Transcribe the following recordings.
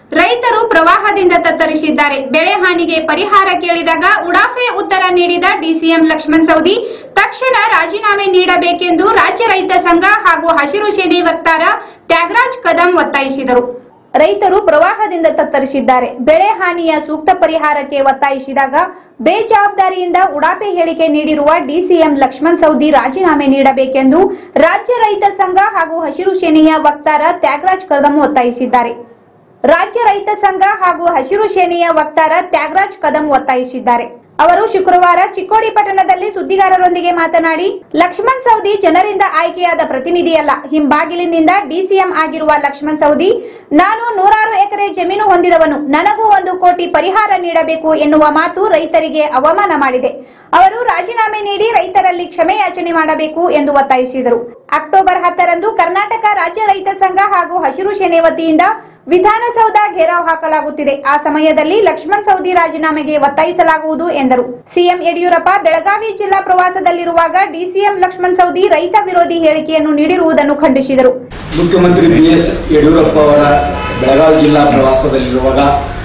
ರೈತರು ಪ್ರವಾಹದಿಂದ ತತ್ತರಿಸಿದ್ದಾರೆ ಬೆಳೆ ಹಾನಿಗೆ ಪರಿಹಾರ ಕೇಳಿದಾಗ ಉಡಾಫೆ ಉತ್ತರ ನೀಡಿದ ಡಿಸಿಎಂ ಲಕ್ಷ್ಮಣ್ ಸವದಿ ತಕ್ಷಣ ರಾಜೀನಾಮೆ ನೀಡಬೇಕೆಂದು ರಾಜ್ಯ ರೈತ ಸಂಘ ಹಾಗೂ ಹಸಿರು ಸೇನೆ ವಕ್ತಾರ ತ್ಯಾಗರಾಜ್ ಕದಂ ಒತ್ತಾಯಿಸಿದರು ರೈತರು ಪ್ರವಾಹದಿಂದ ತತ್ತರಿಸಿದ್ದಾರೆ ಬೆಳೆ ಹಾನಿಯ ಸೂಕ್ತ ಪರಿಹಾರಕ್ಕೆ ಒತ್ತಾಯಿಸಿದಾಗ ಬೇಜವಾಬ್ದಾರಿಯಿಂದ ಉಡಾಫೆ ಹೇಳಿಕೆ ನೀಡಿರುವ ಡಿಸಿಎಂ ಲಕ್ಷ್ಮಣ್ ಸವದಿ ರಾಜೀನಾಮೆ ನೀಡಬೇಕೆಂದು ರಾಜ್ಯ ರೈತ ಸಂಘ ಹಾಗೂ ಹಸಿರು ಸೇನೆಯ ವಕ್ತಾರ ತ್ಯಾಗರಾಜ್ ಕದಂ ಒತ್ತಾಯಿಸಿದ್ದಾರೆ ರಾಜ್ಯ ರೈತ ಸಂಘ ಹಾಗೂ ಹಸಿರು ಸೇನೆಯ ವಕ್ತಾರ ತ್ಯಾಗರಾಜ್ ಕದಂ ಒತ್ತಾಯಿಸಿದ್ದಾರೆ ಅವರು ಶುಕ್ರವಾರ ಚಿಕ್ಕೋಡಿ ಪಟ್ಟಣದಲ್ಲಿ ಸುದ್ದಿಗಾರರೊಂದಿಗೆ ಮಾತನಾಡಿ ಲಕ್ಷ್ಮಣ್ ಸವದಿ ಜನರಿಂದ ಆಯ್ಕೆಯಾದ ಪ್ರತಿನಿಧಿಯಲ್ಲ ಹಿಂಬಾಗಿಲಿನಿಂದ ಡಿಸಿಎಂ ಆಗಿರುವ ಲಕ್ಷ್ಮಣ್ ಸವದಿ ನಾನು ನೂರಾರು ಎಕರೆ ಜಮೀನು ಹೊಂದಿದವನು ನನಗೂ ಒಂದು ಕೋಟಿ ಪರಿಹಾರ ನೀಡಬೇಕು ಎನ್ನುವ ಮಾತು ರೈತರಿಗೆ ಅವಮಾನ ಮಾಡಿದೆ ಅವರು ರಾಜೀನಾಮೆ ನೀಡಿ ರೈತರಲ್ಲಿ ಕ್ಷಮೆಯಾಚನೆ ಮಾಡಬೇಕು ಎಂದು ಒತ್ತಾಯಿಸಿದರು ಅಕ್ಟೋಬರ್ ಹತ್ತರಂದು ಕರ್ನಾಟಕ ರಾಜ್ಯ ರೈತ ಸಂಘ ಹಾಗೂ ಹಸಿರು ಸೇನೆ ವತಿಯಿಂದ ವಿಧಾನಸೌಧ ಘೇರಾವ್ ಹಾಕಲಾಗುತ್ತಿದೆ ಆ ಸಮಯದಲ್ಲಿ ಲಕ್ಷ್ಮಣ್ ಸವದಿ ರಾಜೀನಾಮೆಗೆ ಒತ್ತಾಯಿಸಲಾಗುವುದು ಎಂದರು ಸಿಎಂ ಯಡಿಯೂರಪ್ಪ ಬೆಳಗಾವಿ ಜಿಲ್ಲಾ ಪ್ರವಾಸದಲ್ಲಿರುವಾಗ ಡಿಸಿಎಂ ಲಕ್ಷ್ಮಣ್ ಸವದಿ ರೈತ ವಿರೋಧಿ ಹೇಳಿಕೆಯನ್ನು ನೀಡಿರುವುದನ್ನು ಖಂಡಿಸಿದರು ಮುಖ್ಯಮಂತ್ರಿ ಬಿ ಎಸ್ ಯಡಿಯೂರಪ್ಪ ಅವರ ಬೆಳಗಾವಿ ಜಿಲ್ಲಾ ಪ್ರವಾಸದಲ್ಲಿರುವಾಗ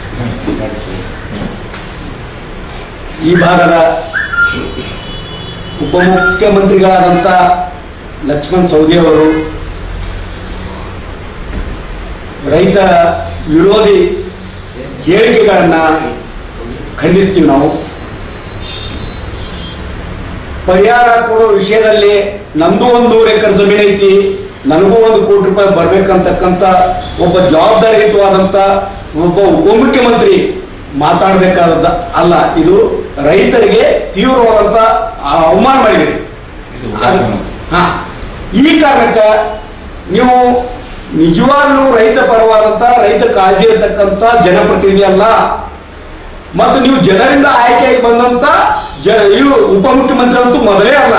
ಈ ಭಾಗದ ಉಪಮುಖ್ಯಮಂತ್ರಿಗಳಾದಂಥ ಲಕ್ಷ್ಮಣ್ ಸವದಿ ಅವರು ರೈತ ವಿರೋಧಿ ಹೇಳಿಕೆಗಳನ್ನ ಖಂಡಿಸ್ತೀವಿ ನಾವು ಪರಿಹಾರ ಕೊಡೋ ವಿಷಯದಲ್ಲಿ ನಂದು ಒಂದೂವರೆ ಎಕರೆ ಜಮೀನು ಐತಿ ನನಗೂ ಒಂದು ಕೋಟಿ ರೂಪಾಯಿ ಬರ್ಬೇಕಂತಕ್ಕಂಥ ಒಬ್ಬ ಜವಾಬ್ದಾರಿಯುತವಾದಂಥ ಒಬ್ಬ ಉಪಮುಖ್ಯಮಂತ್ರಿ ಮಾತಾಡಬೇಕಾದದ್ದ ಅಲ್ಲ ಇದು ರೈತರಿಗೆ ತೀವ್ರವಾದಂಥ ಅವಮಾನ ಮಾಡಿದೆ ಹಾ ಈ ಕಾರಣಕ್ಕೆ ನೀವು ನಿಜವಾಗ್ಲೂ ರೈತ ಪರವಾದಂತ ರೈತ ಕಾಳಜಿ ಇರತಕ್ಕಂಥ ಜನಪ್ರತಿನಿಧಿ ಅಲ್ಲ ಮತ್ತು ನೀವು ಜನರಿಂದ ಆಯ್ಕೆಯಾಗಿ ಬಂದಂತ ಜನ ಇವು ಉಪಮುಖ್ಯಮಂತ್ರಿ ಅಂತೂ ಮೊದಲೇ ಅಲ್ಲ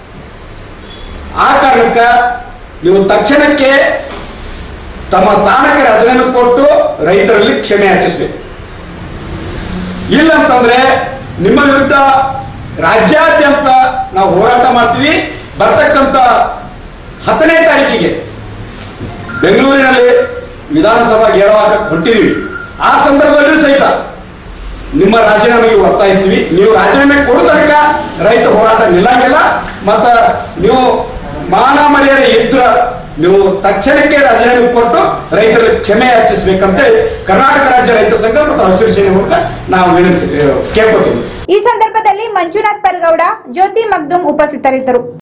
ಆ ಕಾರಣಕ್ಕೆ ನೀವು ತಕ್ಷಣಕ್ಕೆ ತಮ್ಮ ಸ್ಥಾನಕ್ಕೆ ರಾಜೀನಾಮೆ ಕೊಟ್ಟು ರೈತರಲ್ಲಿ ಕ್ಷಮೆ ಯಾಚಿಸಬೇಕು ಇಲ್ಲಂತಂದ್ರೆ ನಿಮ್ಮ ವಿರುದ್ಧ ರಾಜ್ಯಾದ್ಯಂತ ನಾವು ಹೋರಾಟ ಮಾಡ್ತೀವಿ ಬರ್ತಕ್ಕಂಥ ಹತ್ತನೇ ತಾರೀಕಿಗೆ ಬೆಂಗಳೂರಿನಲ್ಲಿ ವಿಧಾನಸಭಾ ಗೆಳವಾಕಕ್ಕೆ ಹೊಂಟಿದೀವಿ ಆ ಸಂದರ್ಭದಲ್ಲೂ ಸಹಿತ ನಿಮ್ಮ ರಾಜೀನಾಮೆಗೆ ಒತ್ತಾಯಿಸ್ತೀವಿ ನೀವು ರಾಜೀನಾಮೆ ಕೊಡೋ ತನಕ ರೈತ ಹೋರಾಟ ನಿಲ್ಲಂಗಿಲ್ಲ ಮತ್ತ ನೀವು ಮಾನ ಮರ್ಯಾದೆ ಇದ್ರ ನೀವು ತಕ್ಷಣಕ್ಕೆ ರಾಜೀನಾಮೆ ಕೊಟ್ಟು ರೈತರಿಗೆ ಕ್ಷಮೆ ಯಾಚಿಸಬೇಕಂತ ಕರ್ನಾಟಕ ರಾಜ್ಯ ರೈತ ಸಂಘ ಮತ್ತು ಹಸಿರು ಸೇನೆ ಮೂಲಕ ನಾವು ವಿನಂತಿ ಕೇಳ್ಕೊತೀವಿ ಈ ಸಂದರ್ಭದಲ್ಲಿ ಮಂಜುನಾಥ್ ಪರ್ಗೌಡ ಜ್ಯೋತಿ ಮಗ್ದುಂ ಉಪಸ್ಥಿತರಿದ್ದರು